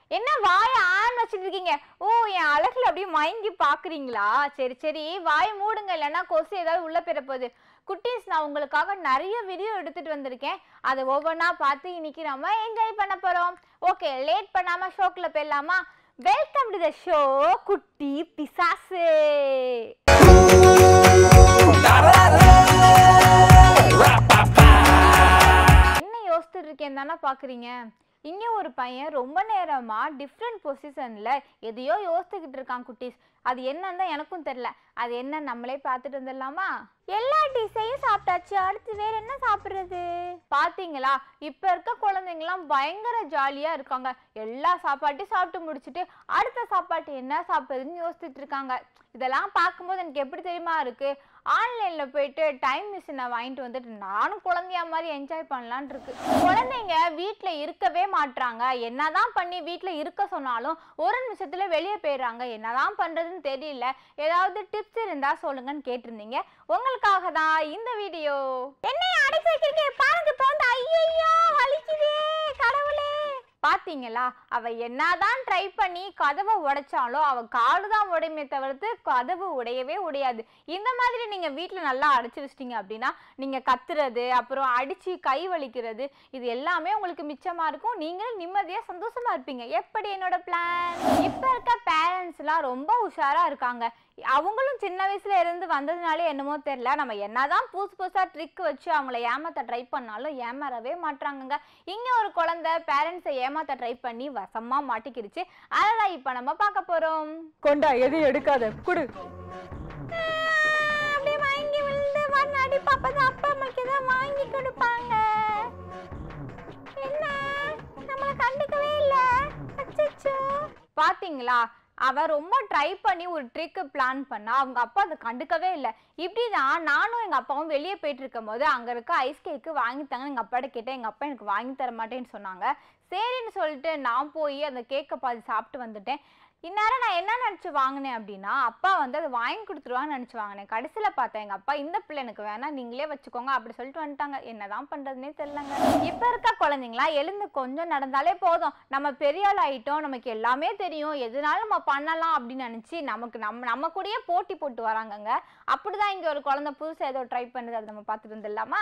என்ன வாய ஆன் வச்சுட்டு இருக்கீங்க ஓ என் அழகுல அப்படியே மயங்கி பாக்குறீங்களா சரி சரி வாய் மூடுங்க இல்லைன்னா கொசு ஏதாவது உள்ள பெற போகுது குட்டீஸ் நான் உங்களுக்காக நிறைய வீடியோ எடுத்துட்டு வந்திருக்கேன் அதை ஒவ்வொன்றா பார்த்து இன்னைக்கு நம்ம என்ஜாய் பண்ண போறோம் ஓகே லேட் பண்ணாம ஷோக்குள்ள போயிடலாமா வெல்கம் டு த ஷோ குட்டி பிசாசு என்ன யோசிச்சுட்டு இருக்கேன் தானே பாக்குறீங்க இங்க ஒரு பையன் ரொம்ப நேரமா டிஃப்ரெண்ட் பொசிஷன்ல எதையோ யோசிச்சுக்கிட்டு இருக்கான் குட்டீஸ் அது என்னன்னு தான் எனக்கும் தெரியல அது என்ன நம்மளே பார்த்துட்டு வந்துடலாமா எல்லா டிஷையும் சாப்பிட்டாச்சு அடுத்து வேற என்ன சாப்பிடுறது பாத்தீங்களா இப்ப இருக்க குழந்தைங்கலாம் பயங்கர ஜாலியா இருக்காங்க எல்லா சாப்பாட்டையும் சாப்பிட்டு முடிச்சுட்டு அடுத்த சாப்பாட்டு என்ன சாப்பிடுறதுன்னு யோசிச்சுட்டு இருக்காங்க இதெல்லாம் பார்க்கும்போது எனக்கு எப்படி தெரியுமா இருக்கு ஆன்லைன்ல போயிட்டு டைம் மிஷினை வாங்கிட்டு வந்துட்டு நானும் குழந்தையா மாதிரி என்ஜாய் பண்ணலான் இருக்கு குழந்தைங்க வீட்ல இருக்கவே மாட்றாங்க என்னதான் பண்ணி வீட்ல இருக்க சொன்னாலும் ஒரு நிமிஷத்துல வெளியே போயிடுறாங்க என்னதான் பண்றதுன்னு தெரியல ஏதாவது டிப்ஸ் இருந்தா சொல்லுங்கன்னு கேட்டிருந்தீங்க உங்களுக்காக தான் இந்த வீடியோ என்னை அடைச்சு வைக்கிறீங்க பாருங்க தோந்த ஐயோ வலிக்குதே கடவுளே பாத்தீங்களா அவ என்னதான் ட்ரை பண்ணி கதவை உடைச்சாலும் அவ காலு தான் உடையுமே தவிர்த்து கதவு உடையவே உடையாது இந்த மாதிரி நீங்க வீட்ல நல்லா அடைச்சு வச்சிட்டீங்க அப்படின்னா நீங்க கத்துறது அப்புறம் அடிச்சு கை வலிக்கிறது இது எல்லாமே உங்களுக்கு மிச்சமா இருக்கும் நீங்களும் நிம்மதியா சந்தோஷமா இருப்பீங்க எப்படி என்னோட பிளான் இப்ப இருக்க பேரண்ட்ஸ் எல்லாம் ரொம்ப உஷாரா இருக்காங்க அவங்களும் சின்ன வயசுல இருந்து வந்ததுனாலே என்னமோ தெரியல நம்ம என்னதான் புதுசு புதுசா ட்ரிக் வச்சு அவங்கள ஏமாத்த ட்ரை பண்ணாலும் ஏமாறவே மாட்றாங்கங்க இங்க ஒரு குழந்தை பேரண்ட்ஸை ஏமாத்த ட்ரை பண்ணி வசமா மாட்டிக்கிடுச்சு அததான் இப்ப நம்ம பார்க்க போறோம் கொண்டா எதையும் எடுக்காத குடு அப்படியே வாங்கி விழுந்து மண்ணாடி பாப்பதான் அப்பா அம்மாக்கு ஏதாவது வாங்கி கொடுப்பாங்க என்ன நம்மள கண்டுக்கவே இல்ல அச்சச்சோ பாத்தீங்களா அவ ரொம்ப ட்ரை பண்ணி ஒரு ட்ரிக்கு பிளான் பண்ணா அவங்க அப்பா அதை கண்டுக்கவே இல்லை இப்படிதான் நானும் எங்க அப்பாவும் வெளியே போயிட்டு இருக்கும் போது அங்க இருக்க ஐஸ் கேக்கு வாங்கி தாங்க எங்க அப்பாட்ட கேட்டேன் எங்க அப்பா எனக்கு வாங்கி தர மாட்டேன்னு சொன்னாங்க சரின்னு சொல்லிட்டு நான் போய் அந்த கேக்கை பாதி சாப்பிட்டு வந்துட்டேன் இந்நேரம் நான் என்ன நினச்சி வாங்கினேன் அப்படின்னா அப்பா வந்து அதை வாங்கி கொடுத்துருவான்னு நினச்சி வாங்கினேன் கடைசியில் பார்த்தேன் எங்கள் அப்பா இந்த பிள்ளை எனக்கு வேணாம் நீங்களே வச்சுக்கோங்க அப்படி சொல்லிட்டு வந்துட்டாங்க என்னதான் பண்ணுறதுனே தெரிலங்க இப்போ இருக்க குழந்தைங்களா எழுந்து கொஞ்சம் நடந்தாலே போதும் நம்ம பெரிய ஆள் ஆயிட்டோம் நமக்கு எல்லாமே தெரியும் எதுனாலும் நம்ம பண்ணலாம் அப்படின்னு நினச்சி நமக்கு நம்ம நம்ம கூடயே போட்டி போட்டு வராங்கங்க அப்படிதான் இங்கே ஒரு குழந்தை புதுசாக ஏதோ ட்ரை பண்ணுது அதை நம்ம பார்த்துட்டு வந்துடலாமா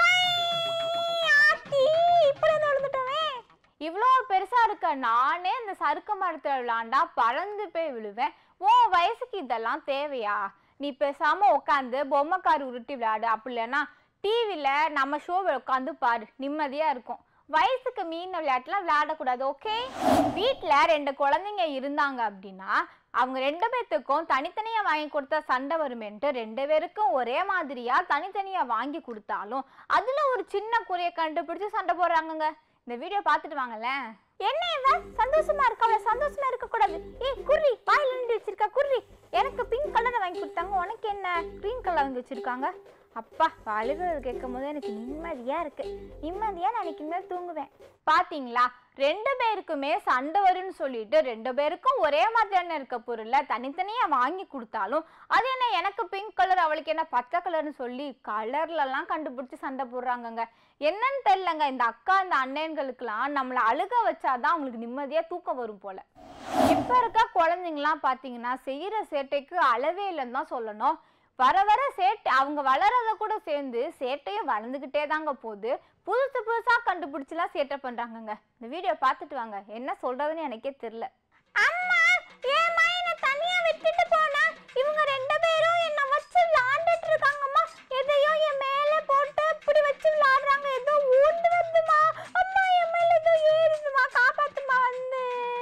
இப்படி நடந்துட்டோமே இவ்வளோ பெருசா இருக்க நானே இந்த சறுக்கு மரத்துல விளாண்டா பறந்து போய் விழுவேன் உன் வயசுக்கு இதெல்லாம் தேவையா நீ பேசாம உட்காந்து பொம்மைக்கார் உருட்டி விளையாடு அப்படி இல்லைன்னா டிவியில் நம்ம ஷோவை உட்காந்து பாரு நிம்மதியா இருக்கும் வயசுக்கு மீன் விளையாட்டுலாம் விளையாடக்கூடாது ஓகே வீட்டில் ரெண்டு குழந்தைங்க இருந்தாங்க அப்படின்னா அவங்க ரெண்டு பேர்த்துக்கும் தனித்தனியா வாங்கி கொடுத்தா சண்டை வருமேன்ட்டு ரெண்டு பேருக்கும் ஒரே மாதிரியா தனித்தனியா வாங்கி கொடுத்தாலும் அதுல ஒரு சின்ன குறைய கண்டுபிடிச்சு சண்டை போடுறாங்கங்க இந்த வீடியோ பார்த்துட்டு வாங்களேன் என்ன இவ சந்தோஷமா இருக்க அவள சந்தோஷமா இருக்க கூடாது ஏய் குர்ரி வாயில நின்று வச்சிருக்க குர்ரி எனக்கு பிங்க் கலர் வாங்கி கொடுத்தாங்க உனக்கு என்ன கிரீன் கலர் வாங்கி வச்சிருக்காங்க அப்பா அழுகிறது கேட்கும் போது எனக்கு நிம்மதியா இருக்கு நிம்மதியா நான் இன்னைக்கு மேல் தூங்குவேன் பாத்தீங்களா ரெண்டு பேருக்குமே சண்டை வரும்னு சொல்லிட்டு ரெண்டு பேருக்கும் ஒரே மாதிரியான இருக்க பொருளை தனித்தனியா வாங்கி கொடுத்தாலும் அது என்ன எனக்கு பிங்க் கலர் அவளுக்கு என்ன பச்சை கலர்னு சொல்லி கலர்லலாம் கண்டுபிடிச்சு சண்டை போடுறாங்கங்க என்னன்னு தெரியலங்க இந்த அக்கா இந்த அண்ணன்களுக்கெல்லாம் நம்மளை அழுக வச்சாதான் அவங்களுக்கு நிம்மதியா தூக்கம் வரும் போல இப்ப இருக்க குழந்தைங்கலாம் பாத்தீங்கன்னா செய்யற சேட்டைக்கு அளவே இல்லைன்னு தான் சொல்லணும் வர வர சேட்டை அவங்க வளரத கூட சேர்ந்து சேட்டையும் வளர்ந்துக்கிட்டே தாங்க போகுது புதுசு புதுசா கண்டுபிடிச்சுலாம் சேட்டை பண்றாங்கங்க இந்த வீடியோ பார்த்துட்டு வாங்க என்ன சொல்றதுன்னு எனக்கே தெரியல அம்மா ஏமா என்ன தனியா விட்டுட்டு போனா இவங்க ரெண்டு பேரும் என்ன வச்சு விளையாண்டுட்டு இருக்காங்கம்மா எதையோ என் மேல போட்டு இப்படி வச்சு விளையாடுறாங்க ஏதோ ஊண்டு வந்துமா அம்மா என் மேல ஏதோ ஏறுதுமா காப்பாத்துமா வந்து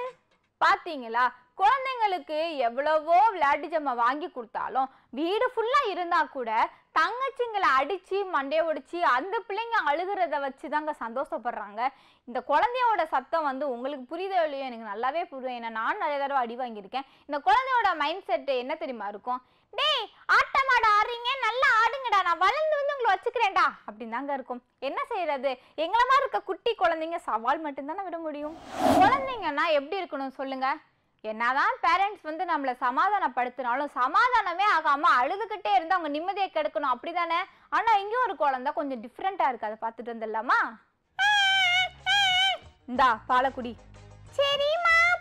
பாத்தீங்களா குழந்தைங்களுக்கு எவ்வளவோ விளையாட்டு ஜாமான் வாங்கி கொடுத்தாலும் வீடு ஃபுல்லா இருந்தா கூட தங்கச்சிங்களை அடிச்சு மண்டைய ஒடிச்சு அந்த பிள்ளைங்க அழுகிறத வச்சு தாங்க சந்தோஷப்படுறாங்க இந்த குழந்தையோட சத்தம் வந்து உங்களுக்கு புரியுதோ இல்லையோ எனக்கு நல்லாவே புரியும் ஏன்னா நான் நிறைய தடவை அடி வாங்கியிருக்கேன் இந்த குழந்தையோட மைண்ட் செட் என்ன தெரியுமா இருக்கும் டேய் ஆட்டமாட ஆடுறீங்க நல்லா ஆடுங்கடா நான் வளர்ந்து வந்து உங்களை வச்சுக்கிறேன்டா அப்படின்னு தாங்க இருக்கும் என்ன செய்யறது எங்களை மாதிரி இருக்க குட்டி குழந்தைங்க சவால் மட்டும்தானே விட முடியும் குழந்தைங்கன்னா எப்படி இருக்கணும் சொல்லுங்க என்னதான் பேரண்ட்ஸ் வந்து நம்மளை சமாதானப்படுத்தினாலும் சமாதானமே ஆகாம அழுதுகிட்டே இருந்து அவங்க நிம்மதியை கெடுக்கணும் அப்படிதானே ஆனா இங்க ஒரு குழந்தை கொஞ்சம் டிஃப்ரெண்டா இருக்கு அதை பார்த்துட்டு வந்துடலாமா இந்தா பாலக்குடி சரிம்மா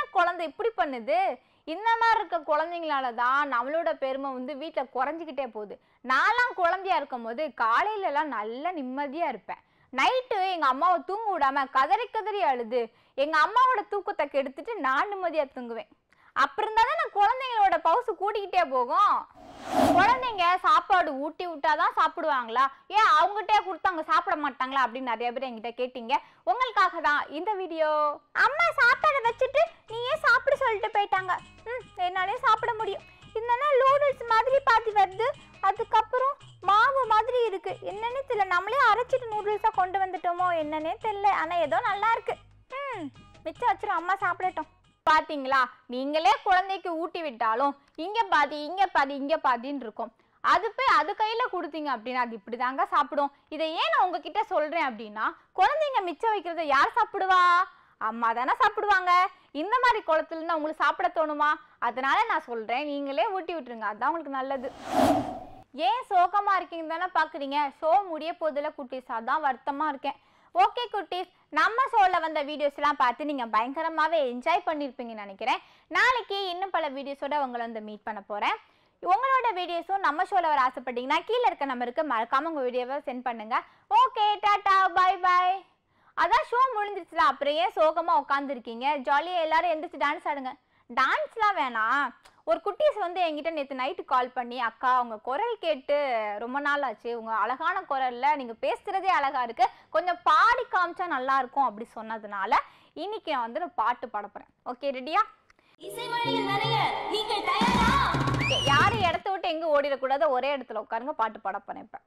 குழந்தை இப்படி பண்ணுது இந்த மாதிரி இருக்க குழந்தைங்களால தான் நம்மளோட பெருமை வந்து வீட்டில் குறைஞ்சிக்கிட்டே போகுது நான்லாம் குழந்தையா இருக்கும் போது காலையிலலாம் நல்லா நிம்மதியாக இருப்பேன் நைட்டு எங்கள் அம்மாவை தூங்க விடாம கதறி கதறி அழுது எங்கள் அம்மாவோட தூக்கத்தை கெடுத்துட்டு நான் நிம்மதியாக தூங்குவேன் அப்புறம் தான் நான் குழந்தைங்களோட பவுசு கூட்டிக்கிட்டே போகும் குழந்தைங்க சாப்பாடு ஊட்டி விட்டாதான் சாப்பிடுவாங்களா ஏன் அவங்ககிட்டே கொடுத்து அவங்க சாப்பிட மாட்டாங்களா அப்படின்னு நிறைய பேர் என்கிட்ட கேட்டீங்க உங்களுக்காக தான் இந்த வீடியோ அம்மா சாப்பாடு வச்சுட்டு நீயே சாப்பிட சொல்லிட்டு போயிட்டாங்க ம் என்னாலே சாப்பிட முடியும் இந்த லூடுல்ஸ் மாதிரி பாதி வருது அதுக்கப்புறம் மாவு மாதிரி இருக்கு என்னன்னே தெரியல நம்மளே அரைச்சிட்டு நூடுல்ஸாக கொண்டு வந்துட்டோமோ என்னன்னே தெரியல ஆனால் ஏதோ நல்லா இருக்கு ம் மிச்சம் வச்சிரும் அம்மா சாப்பிடட்டும் பாத்தீங்களா நீங்களே குழந்தைக்கு ஊட்டி விட்டாலும் இங்க பாதி இங்க பாதி இங்க பாதின்னு இருக்கும் அது போய் அது கையில கொடுத்தீங்க அப்படின்னா அது இப்படிதாங்க சாப்பிடும் இதை ஏன் நான் உங்ககிட்ட சொல்றேன் அப்படின்னா குழந்தைங்க மிச்சம் வைக்கிறத யார் சாப்பிடுவா அம்மா தானே சாப்பிடுவாங்க இந்த மாதிரி குளத்துல இருந்து உங்களுக்கு சாப்பிட தோணுமா அதனால நான் சொல்றேன் நீங்களே ஊட்டி விட்டுருங்க அதான் உங்களுக்கு நல்லது ஏன் சோகமா இருக்கீங்க தானே பாக்குறீங்க ஷோ முடிய போதில் குட்டீஸ் அதான் வருத்தமா இருக்கேன் ஓகே குட்டீஸ் நம்ம ஷோவில் வந்த வீடியோஸ்லாம் பார்த்து நீங்கள் பயங்கரமாகவே என்ஜாய் பண்ணியிருப்பீங்கன்னு நினைக்கிறேன் நாளைக்கு இன்னும் பல வீடியோஸோட உங்களை வந்து மீட் பண்ண போகிறேன் உங்களோட வீடியோஸும் நம்ம ஷோவில் வர ஆசைப்பட்டீங்கன்னா கீழே இருக்க நம்பருக்கு மறக்காம உங்கள் வீடியோவை சென்ட் பண்ணுங்க ஓகே டாடா பை பை அதான் ஷோ முடிஞ்சிருச்சுல அப்புறம் ஏன் சோகமாக உட்காந்துருக்கீங்க ஜாலியாக எல்லாரும் எந்திரிச்சு டான்ஸ் ஆடுங்க டான்ஸ்லாம் வேணாம் ஒரு குட்டீஸ் வந்து என்கிட்ட நேற்று நைட்டு கால் பண்ணி அக்கா உங்கள் குரல் கேட்டு ரொம்ப நாள் ஆச்சு உங்கள் அழகான குரலில் நீங்கள் பேசுகிறதே அழகாக இருக்குது கொஞ்சம் பாடி காமிச்சா நல்லா இருக்கும் அப்படி சொன்னதுனால இன்னைக்கு நான் வந்து நான் பாட்டு பாட போகிறேன் ஓகே ரெடியா இசைமழையில் நனைய நீங்கள் தயாரா யாரும் இடத்த விட்டு எங்கே ஓடிடக்கூடாது ஒரே இடத்துல உட்காருங்க பாட்டு பாட போகிறேன் இப்போ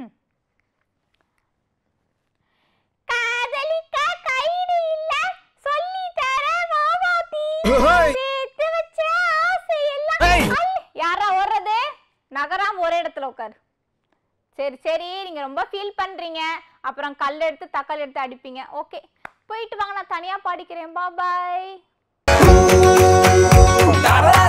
காதலிக்க கைடு இல்ல சொல்லி தர வாவாத்தி சேர்த்து வச்ச ஆசையெல்லாம் அல்ல. யாரா ஓடுறது நகராம ஒரே இடத்துல உட்காரு சரி சரி நீங்க ரொம்ப ஃபீல் பண்றீங்க அப்புறம் கல் எடுத்து தக்காளி எடுத்து அடிப்பீங்க ஓகே போயிட்டு வாங்க நான் தனியா பாடிக்கிறேன் பாய் Da da